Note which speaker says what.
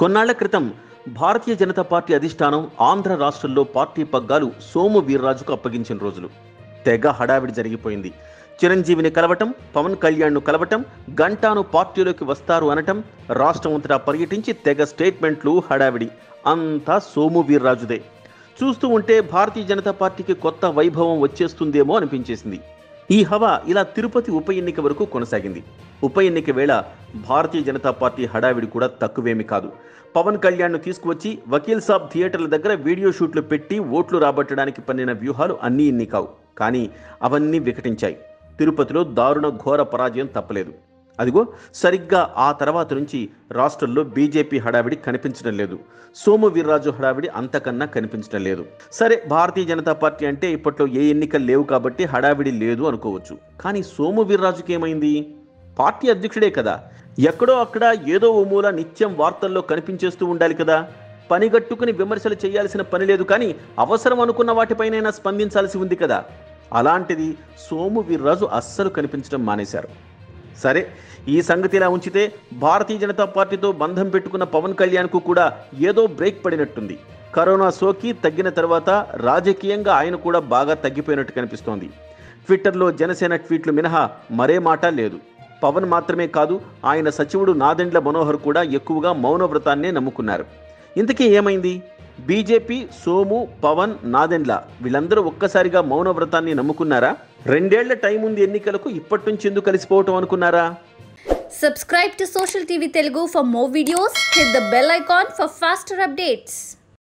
Speaker 1: కొన్నాళ్ల క్రితం భారతీయ జనతా పార్టీ అధిష్టానం ఆంధ్ర రాష్ట్రంలో పార్టీ పగ్గాలు సోము వీర్రాజుకు అప్పగించిన రోజులు తెగ హడావిడి జరిగిపోయింది చిరంజీవిని కలవటం పవన్ కళ్యాణ్ను కలవటం గంటాను పార్టీలోకి వస్తారు అనటం రాష్ట్రమంతటా పర్యటించి తెగ స్టేట్మెంట్లు హడావిడి అంతా సోము వీర్రాజుదే చూస్తూ ఉంటే భారతీయ జనతా పార్టీకి కొత్త వైభవం వచ్చేస్తుందేమో అనిపించేసింది ఈ హవా ఇలా తిరుపతి ఉప ఎన్నిక వరకు కొనసాగింది ఉప ఎన్నిక వేళ భారతీయ జనతా పార్టీ హడావిడి కూడా తక్కువేమి కాదు పవన్ కళ్యాణ్ను తీసుకువచ్చి వకీల్ సాబ్ థియేటర్ల దగ్గర వీడియో షూట్లు పెట్టి ఓట్లు రాబట్టడానికి పన్నిన వ్యూహాలు అన్నీ ఇన్ని కావు కానీ అవన్నీ వికటించాయి తిరుపతిలో దారుణ ఘోర పరాజయం తప్పలేదు అదిగో సరిగ్గా ఆ తర్వాత నుంచి రాష్ట్రంలో బీజేపీ హడావిడి కనిపించడం లేదు సోము వీర్రాజు హడావిడి అంతకన్నా కనిపించడం లేదు సరే భారతీయ జనతా పార్టీ అంటే ఇప్పట్లో ఏ ఎన్నికలు లేవు కాబట్టి హడావిడి లేదు అనుకోవచ్చు కానీ సోము వీర్రాజుకి ఏమైంది పార్టీ అధ్యక్షుడే కదా ఎక్కడో అక్కడ ఏదో ఓ మూల నిత్యం వార్తల్లో కనిపించేస్తూ ఉండాలి కదా పనిగట్టుకుని విమర్శలు చేయాల్సిన పని లేదు కానీ అవసరం అనుకున్న వాటిపైనైనా స్పందించాల్సి ఉంది కదా అలాంటిది సోము వీర్రాజు అస్సలు కనిపించడం మానేశారు సరే ఈ సంగతి ఇలా ఉంచితే భారతీయ జనతా పార్టీతో బంధం పెట్టుకున్న పవన్ కళ్యాణ్కు కూడా ఏదో బ్రేక్ పడినట్టుంది కరోనా సోకి తగ్గిన తర్వాత రాజకీయంగా ఆయన కూడా బాగా తగ్గిపోయినట్టు కనిపిస్తోంది ట్విట్టర్లో జనసేన ట్వీట్లు మినహా మరే మాట లేదు పవన్ మాత్రమే కాదు ఆయన సచివుడు నాదెండ్ల మనోహర్ కూడా ఎక్కువగా మౌనవ్రతాన్నే నమ్ముకున్నారు ఇంతకీ ఏమైంది బీజేపీ సోము పవన్ నాదెండ్ల వీళ్ళందరూ ఒక్కసారిగా మౌనవ్రతాన్ని నమ్ముకున్నారా రెండేళ్ల టైం ఉంది ఎన్నికలకు ఇప్పటి నుంచి ఎందుకు కలిసిపోవటం అనుకున్నారా
Speaker 2: Subscribe to Social TV Telugu for more videos. Hit the bell icon for faster updates.